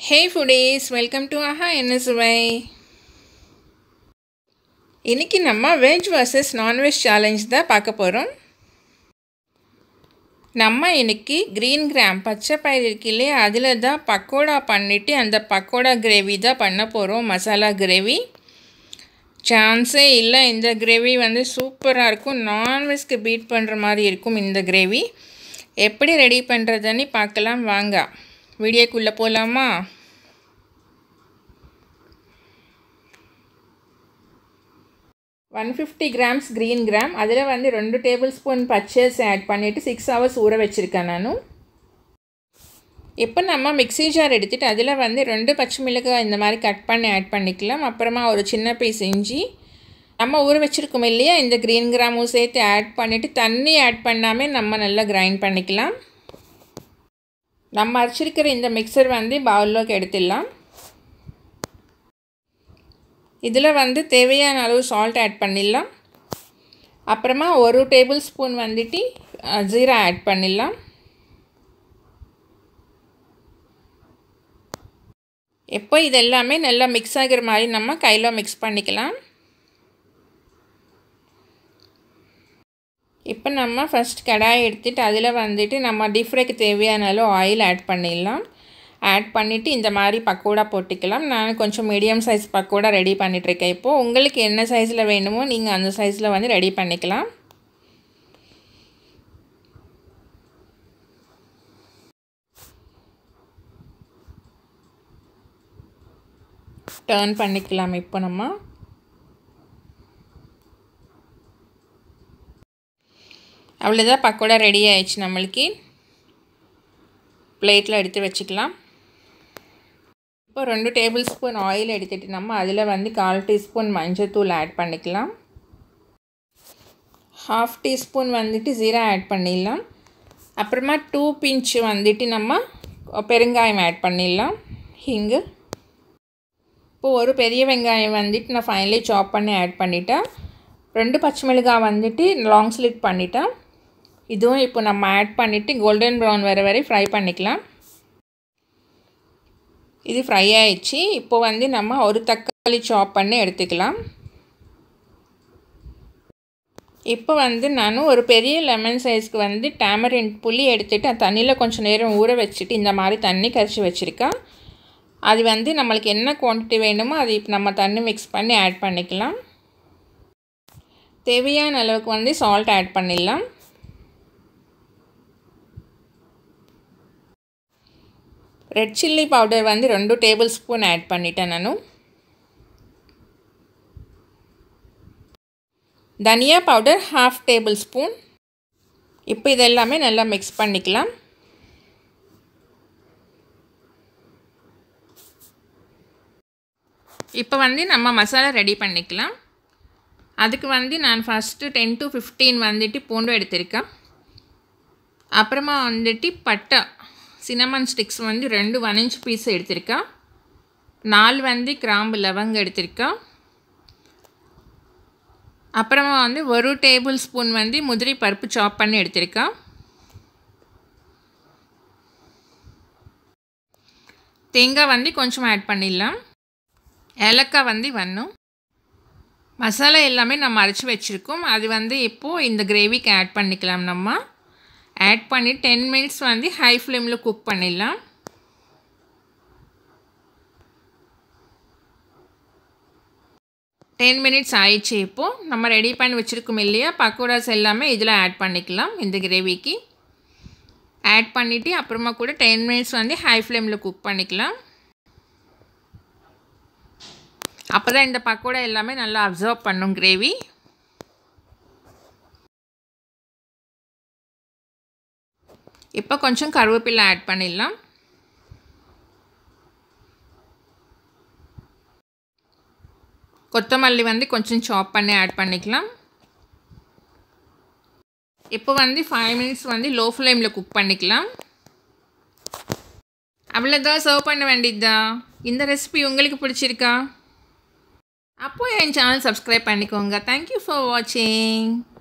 hey foodies welcome to ஆஹா என்ன சுவை இன்னைக்கு நம்ம வெஜ் vs நான்வெஜ் சேலஞ்ச் தான் பார்க்க போகிறோம் நம்ம இன்னைக்கு க்ரீன் கிராம் பச்சை பயிர் இருக்கு இல்லையா அதில் தான் பக்கோடா பண்ணிவிட்டு அந்த பக்கோடா கிரேவி தான் பண்ண போகிறோம் மசாலா கிரேவி சான்ஸே இல்லை இந்த கிரேவி வந்து சூப்பராக இருக்கும் நான்வெஜ்க்கு பீட் பண்ணுற மாதிரி இருக்கும் இந்த கிரேவி எப்படி ரெடி பண்ணுறதுன்னு பார்க்கலாம் வாங்க வீடியோக்குள்ளே போகலாமா one fifty grams green gram அதில் வந்து ரெண்டு டேபிள் ஸ்பூன் பச்சர்ஸ் ஆட் பண்ணிவிட்டு சிக்ஸ் ஹவர்ஸ் ஊற வச்சுருக்கேன் நானும் இப்போ நம்ம மிக்ஸி ஜார் எடுத்துகிட்டு அதில் வந்து ரெண்டு பச்சை மிளகாய் இந்த மாதிரி கட் பண்ணி ஆட் பண்ணிக்கலாம் அப்புறமா ஒரு சின்ன பீஸ் இஞ்சி நம்ம ஊற வச்சுருக்கோம் இல்லையா இந்த க்ரீன் கிராமும் சேர்த்து ஆட் பண்ணிவிட்டு தண்ணி ஆட் பண்ணாமல் நம்ம நல்லா கிரைண்ட் பண்ணிக்கலாம் நம்ம அரைச்சிருக்கிற இந்த மிக்சர் வந்து பவுல்லோக்கு எடுத்துடலாம் இதில் வந்து தேவையான அளவு சால்ட் ஆட் பண்ணிடலாம் அப்புறமா ஒரு டேபிள் ஸ்பூன் வந்துட்டு ஜீரா ஆட் பண்ணிடலாம் எப்போ இது எல்லாமே நல்லா மிக்ஸ் ஆகிற மாதிரி நம்ம கையில் மிக்ஸ் பண்ணிக்கலாம் இப்போ நம்ம ஃபஸ்ட் கடாயை எடுத்துகிட்டு அதில் வந்துட்டு நம்ம டீப் ஃப்ரைக்கு தேவையான அளவு ஆயில் ஆட் பண்ணிடலாம் ஆட் பண்ணிவிட்டு இந்த மாதிரி பக்கோடா போட்டுக்கலாம் நான் கொஞ்சம் மீடியம் சைஸ் பக்கோடா ரெடி பண்ணிகிட்ருக்கேன் இப்போது உங்களுக்கு என்ன சைஸில் வேணுமோ நீங்கள் அந்த சைஸில் வந்து ரெடி பண்ணிக்கலாம் டேர்ன் பண்ணிக்கலாம் இப்போ நம்ம அவ்வளோதான் பக்கோடா ரெடி ஆயிடுச்சு நம்மளுக்கு பிளேட்டில் எடுத்து வச்சுக்கலாம் இப்போ ரெண்டு டேபிள் ஸ்பூன் ஆயில் எடுத்துகிட்டு நம்ம அதில் வந்து கால் டீஸ்பூன் மஞ்சத்தூள் ஆட் பண்ணிக்கலாம் ஹாஃப் டீஸ்பூன் வந்துட்டு ஜீரா ஆட் பண்ணிடலாம் அப்புறமா டூ பிஞ்ச் வந்துட்டு நம்ம பெருங்காயம் ஆட் பண்ணிடலாம் ஹிங்கு இப்போது ஒரு பெரிய வெங்காயம் வந்துட்டு நான் ஃபைனலி சாப் பண்ணி ஆட் பண்ணிட்டேன் ரெண்டு பச்சை மிளகாய் வந்துட்டு லாங் ஸ்லிட் பண்ணிட்டேன் இதுவும் இப்போ நம்ம ஆட் பண்ணிவிட்டு கோல்டன் ப்ரௌன் வர வரை ஃப்ரை பண்ணிக்கலாம் இது ஃப்ரை ஆயிடுச்சு இப்போ வந்து நம்ம ஒரு தக்காளி சாப் பண்ணி எடுத்துக்கலாம் இப்போ வந்து நான் ஒரு பெரிய லெமன் சைஸ்க்கு வந்து டேமரின் புளி எடுத்துகிட்டு தண்ணியில் கொஞ்சம் நேரம் ஊற வச்சுட்டு இந்த மாதிரி தண்ணி கரைச்சி வச்சுருக்கேன் அது வந்து நம்மளுக்கு என்ன குவான்டிட்டி வேணுமோ அது இப்போ நம்ம தண்ணி மிக்ஸ் பண்ணி ஆட் பண்ணிக்கலாம் தேவையான அளவுக்கு வந்து சால்ட் ஆட் பண்ணிடலாம் ரெட் சில்லி பவுடர் வந்து ரெண்டு டேபிள் ஸ்பூன் ஆட் பண்ணிட்டேன் நான் தனியா பவுடர் ஹாஃப் டேபிள் ஸ்பூன் இப்போ இதெல்லாமே நல்லா மிக்ஸ் பண்ணிக்கலாம் இப்போ வந்து நம்ம மசாலா ரெடி பண்ணிக்கலாம் அதுக்கு வந்து நான் ஃபஸ்ட்டு டென் டு ஃபிஃப்டீன் வந்துட்டு பூண்டு எடுத்திருக்கேன் அப்புறமா வந்துட்டு பட்டை சினமன் ஸ்டிக்ஸ் வந்து ரெண்டு ஒன் இன்ச் பீஸ் எடுத்திருக்கேன் நாலு வந்து கிராம்பு லவங்க எடுத்திருக்கேன் அப்புறமா வந்து ஒரு டேபிள் ஸ்பூன் வந்து முதிரி பருப்பு சாப் பண்ணி எடுத்திருக்கேன் தேங்காய் வந்து கொஞ்சம் ஆட் பண்ணிடலாம் ஏலக்காய் வந்து வரணும் மசாலா எல்லாமே நம்ம அரைச்சி வச்சுருக்கோம் அது வந்து இப்போது இந்த கிரேவிக்கு ஆட் பண்ணிக்கலாம் நம்ம ஆட் பண்ணி டென் மினிட்ஸ் வந்து ஹை ஃப்ளேமில் குக் பண்ணிடலாம் டென் மினிட்ஸ் ஆயிடுச்சு இப்போது நம்ம ரெடி பண்ணி வச்சுருக்கோம் இல்லையா பக்கோடாஸ் எல்லாமே இதில் ஆட் பண்ணிக்கலாம் இந்த கிரேவிக்கு ஆட் பண்ணிவிட்டு அப்புறமா கூட டென் மினிட்ஸ் வந்து ஹை ஃப்ளேமில் குக் பண்ணிக்கலாம் அப்போ தான் இந்த பக்கோடா எல்லாமே நல்லா அப்சர்வ் பண்ணும் கிரேவி இப்போ கொஞ்சம் கருவேப்பிலை ஆட் பண்ணிடலாம் கொத்தமல்லி வந்து கொஞ்சம் சாப் பண்ணி ஆட் பண்ணிக்கலாம் இப்போ வந்து ஃபைவ் மினிட்ஸ் வந்து லோ ஃப்ளேமில் குக் பண்ணிக்கலாம் அவ்வளோதான் சர்வ் பண்ண வேண்டியதுதான் இந்த ரெசிபி உங்களுக்கு பிடிச்சிருக்கா அப்போ என் சேனல் சப்ஸ்கிரைப் பண்ணிக்கோங்க தேங்க்யூ ஃபார் வாட்சிங்